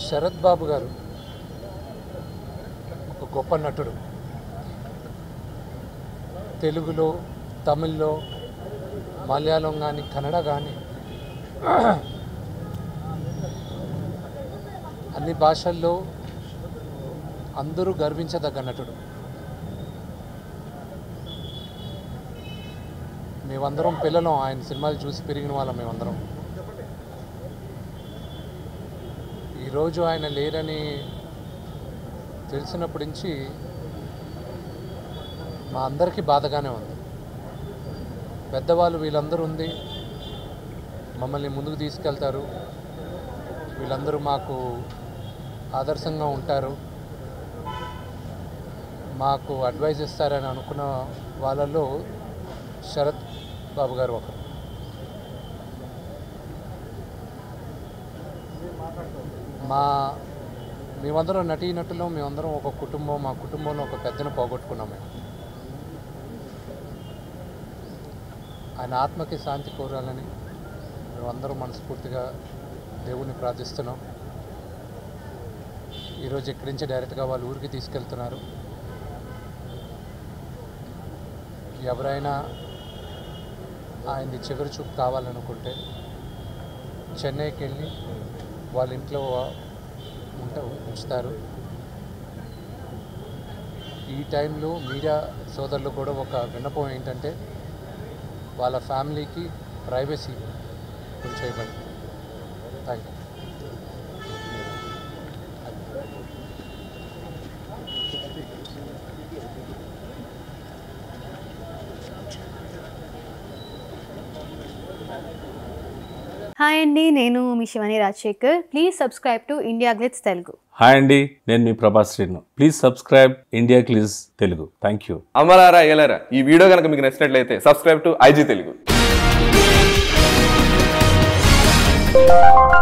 శరత్ బాబు గారు ఒక గొప్ప నటుడు తెలుగులో తమిళ్లో మలయాళం కానీ కన్నడ కానీ అన్ని భాషల్లో అందరూ గర్వించదగ్గ నటుడు మేమందరం పిల్లలం ఆయన సినిమాలు చూసి పెరిగిన వాళ్ళం మేమందరం ఈరోజు ఆయన లేరని తెలిసినప్పటి నుంచి మా అందరికీ బాధగానే ఉంది పెద్దవాళ్ళు వీళ్ళందరూ ఉంది మమ్మల్ని ముందుకు తీసుకెళ్తారు వీళ్ళందరూ మాకు ఆదర్శంగా ఉంటారు మాకు అడ్వైస్ ఇస్తారని అనుకున్న వాళ్ళలో శరత్ బాబు గారు ఒకరు మా మేమందరం నటీనటులు మేమందరం ఒక కుటుంబం మా కుటుంబంలో ఒక పెద్దను పోగొట్టుకున్నాం మేము ఆయన ఆత్మకి శాంతి కోరాలని మేమందరం మనస్ఫూర్తిగా దేవుణ్ణి ప్రార్థిస్తున్నాం ఈరోజు ఇక్కడి నుంచి డైరెక్ట్గా వాళ్ళ ఊరికి తీసుకెళ్తున్నారు ఎవరైనా ఆయనది చివరి చూపు కావాలనుకుంటే చెన్నైకి వెళ్ళి వాళ్ళ ఇంట్లో ఉంట ఉంచుతారు ఈ టైంలో మీడియా సోదరులు కూడా ఒక విన్నపం ఏంటంటే వాళ్ళ ఫ్యామిలీకి ప్రైవసీ కొంచెం ఇవ్వండి థ్యాంక్ యూ హాయ్ అండి నేను మీ Shivani Rajasekhar please subscribe to India Glitz Telugu hi అండి నేను మీ Prabhas Srinu please subscribe India Glitz Telugu thank you అమలారా ఎలారా ఈ వీడియో కనుక మీకు నచ్చినట్లయితే సబ్స్క్రైబ్ టు ఐజీ తెలుగు